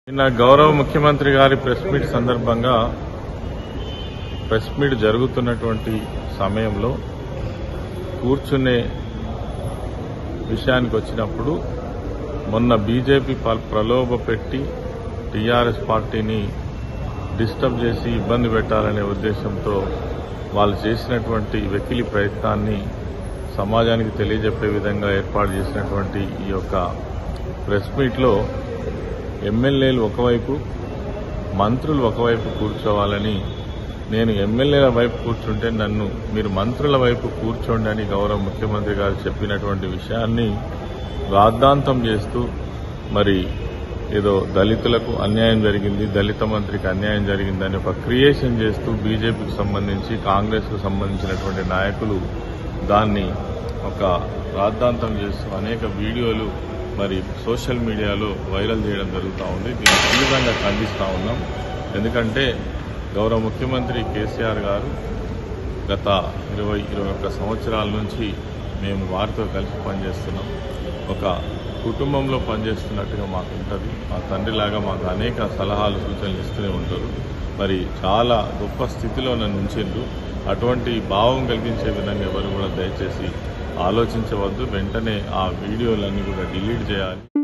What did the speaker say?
నిన్న గౌరవ ముఖ్యమంత్రి గారి ప్రెస్ మీట్ సందర్భంగా ప్రెస్ మీట్ జరుగుతున్నటువంటి సమయంలో కూర్చునే విషయానికి వచ్చినప్పుడు మొన్న బీజేపీ ప- ప్రలోభ పెట్టి టీఆర్ఎస్ పార్టీని డిస్టర్బ్ చేసి ఇబ్బంది పెట్టాలనే ఉద్దేశంతో వాళ్ళు చేసినటువంటి వెకిలి ప్రయత్నాన్ని సమాజానికి తెలియజెప్పే విధంగా ఏర్పాటు చేసినటువంటి ఈ యొక్క ప్రెస్ మీట్లో ఎమ్మెల్యేలు ఒకవైపు మంత్రులు ఒకవైపు కూర్చోవాలని నేను ఎమ్మెల్యేల వైపు కూర్చుంటే నన్ను మీరు మంత్రుల వైపు కూర్చోండి అని గౌరవ ముఖ్యమంత్రి గారు చెప్పినటువంటి విషయాన్ని రాద్ధాంతం చేస్తూ మరి ఏదో దళితులకు అన్యాయం జరిగింది దళిత మంత్రికి అన్యాయం జరిగిందని ఒక క్రియేషన్ చేస్తూ బీజేపీకి సంబంధించి కాంగ్రెస్కు సంబంధించినటువంటి నాయకులు దాన్ని ఒక రాద్ధాంతం చేస్తూ అనేక వీడియోలు మరి సోషల్ మీడియాలో వైరల్ చేయడం జరుగుతూ ఉంది దీన్ని తీవ్రంగా ఖండిస్తూ ఉన్నాం ఎందుకంటే గౌరవ ముఖ్యమంత్రి కేసీఆర్ గారు గత ఇరవై ఇరవై ఒక్క సంవత్సరాల నుంచి మేము వారితో కలిసి పనిచేస్తున్నాం ఒక కుటుంబంలో పనిచేస్తున్నట్టుగా మాకు ఉంటుంది మా తండ్రిలాగా మాకు అనేక సలహాలు సూచనలు ఇస్తూనే ఉంటారు మరి చాలా గొప్ప స్థితిలో నన్ను ఉంచిండ్రు అటువంటి భావం కలిగించే విధంగా ఎవరు కూడా దయచేసి ఆలోచించవద్దు వెంటనే ఆ వీడియోలన్నీ కూడా డిలీట్ చేయాలి